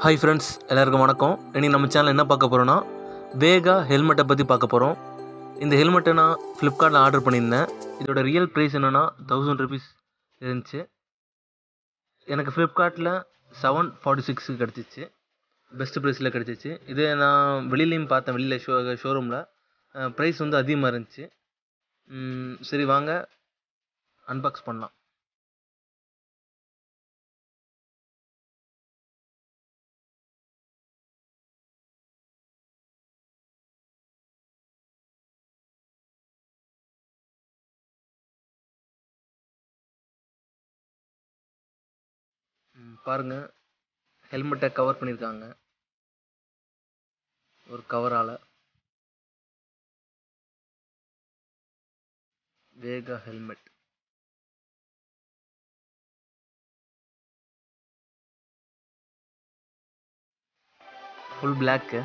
Hi friends எல்லாருக்கும் வணக்கம் இன்னைக்கு நம்ம சேனல் என்ன பார்க்க போகிறோன்னா வேகா ஹெல்மெட்டை பற்றி பார்க்க போகிறோம் இந்த ஹெல்மெட்டை நான் ஃப்ளிப்கார்ட்டில் ஆர்டர் பண்ணியிருந்தேன் இதோட ரியல் ப்ரைஸ் என்னென்னா தௌசண்ட் ருபீஸ் இருந்துச்சு எனக்கு ஃப்ளிப்கார்ட்டில் செவன் ஃபார்ட்டி சிக்ஸுக்கு கிடச்சிச்சு பெஸ்ட் ப்ரைஸில் கிடச்சிச்சு இது நான் வெளியிலையும் பார்த்தேன் வெளியில் ஷோ ஷோரூமில் ப்ரைஸ் வந்து அதிகமாக இருந்துச்சு ம், சரி வாங்க அன்பாக்ஸ் பண்ணலாம் ம், பாருங்க ஹெல்மெட்டை கவர் பண்ணியிருக்காங்க ஒரு கவரால் Vega helmet full black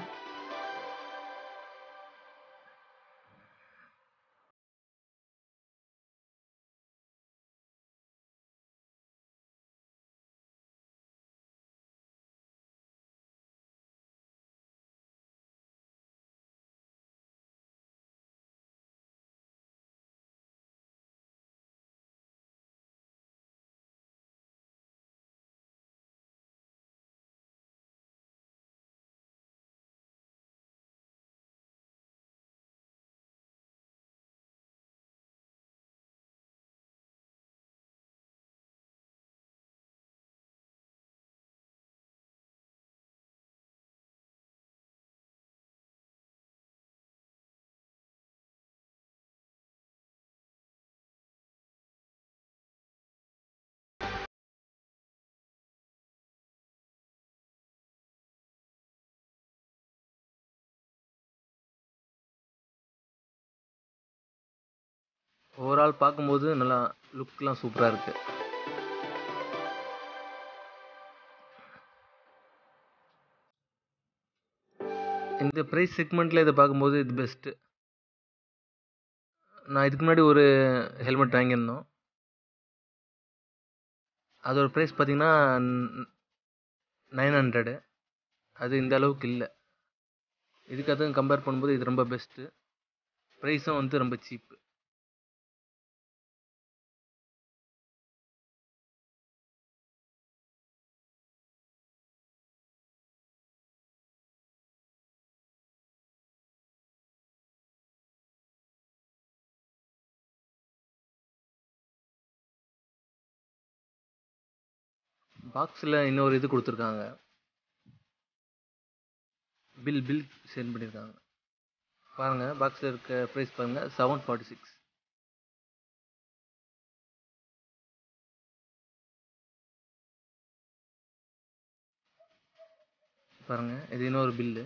overall பார்க்கும்போது நல்லா லுக்லாம் சூப்பராக இருக்கு இந்த ப்ரைஸ் செக்மெண்ட்டில் இதை பார்க்கும்போது இது பெஸ்ட்டு நான் இதுக்கு முன்னாடி ஒரு ஹெல்மெட் வாங்கியிருந்தோம் அதோட ப்ரைஸ் பார்த்தீங்கன்னா நைன் ஹண்ட்ரடு அது இந்த அளவுக்கு இல்லை இதுக்கு அதுவும் கம்பேர் பண்ணும்போது இது ரொம்ப பெஸ்ட்டு ப்ரைஸும் வந்து ரொம்ப சீப்பு பாக்ஸில் இன்னொரு இது கொடுத்துருக்காங்க பில் பில் சென்ட் பண்ணியிருக்காங்க பாருங்கள் பாக்ஸில் இருக்க ப்ரைஸ் பாருங்கள் செவன் ஃபார்ட்டி சிக்ஸ் பாருங்கள் இது இன்னொரு bill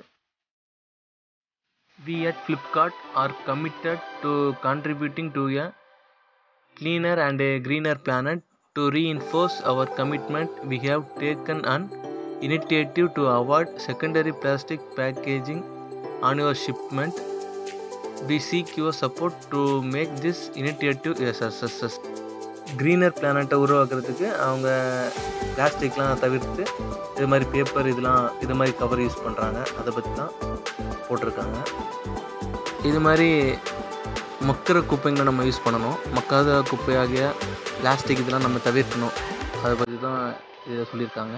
We at Flipkart are committed to contributing to a cleaner and a greener planet. To reinforce our commitment, we have taken an initiative to avoid secondary plastic packaging on your shipment. We seek your support to make this initiative a success. Greener பிளானட்டை உருவாக்குறதுக்கு அவங்க பிளாஸ்டிக்லாம் தவிர்த்து இது மாதிரி paper இதெல்லாம் இது மாதிரி cover use பண்ணுறாங்க அதை பற்றி தான் போட்டிருக்காங்க இது மாதிரி மக்கிற குப்பைங்களை நம்ம யூஸ் பண்ணணும் மக்காத குப்பையாகிய பிளாஸ்டிக் இதெல்லாம் நம்ம தவிர்க்கணும் அதை பற்றி தான் இதை சொல்லியிருக்காங்க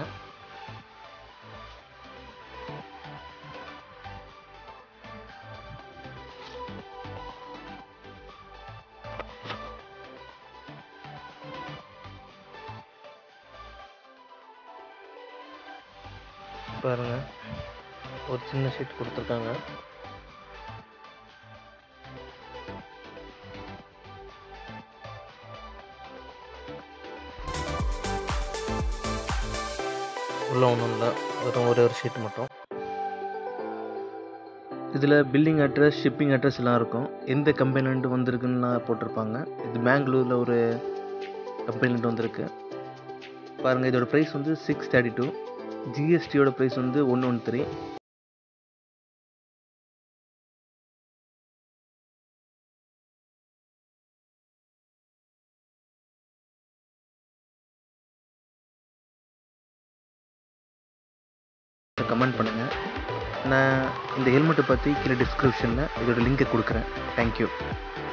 பாருங்க ஒரு சின்ன ஷீட் கொடுத்துருக்காங்க உள்ள ஒன்றும் இல்லை வெறும் ஒரே ஒரு ஷீட் மட்டும் இதில் பில்லிங் அட்ரஸ் ஷிப்பிங் அட்ரஸ் எல்லாம் இருக்கும் எந்த கம்பெனிலேருந்து வந்திருக்குன்னு போட்டிருப்பாங்க இது பெங்களூரில் ஒரு கம்பெனிலேருந்து வந்திருக்கு பாருங்கள் இதோட ப்ரைஸ் வந்து சிக்ஸ் தேர்ட்டி டூ ஜிஎஸ்டியோட ப்ரைஸ் வந்து ஒன்று ஒன் த்ரீ கமெண்ட் பண்ணுங்கள் நான் இந்த ஹெல்மெட்டை பற்றி கீழே டிஸ்கிரிப்ஷனில் இதோட லிங்கை கொடுக்குறேன் தேங்க்யூ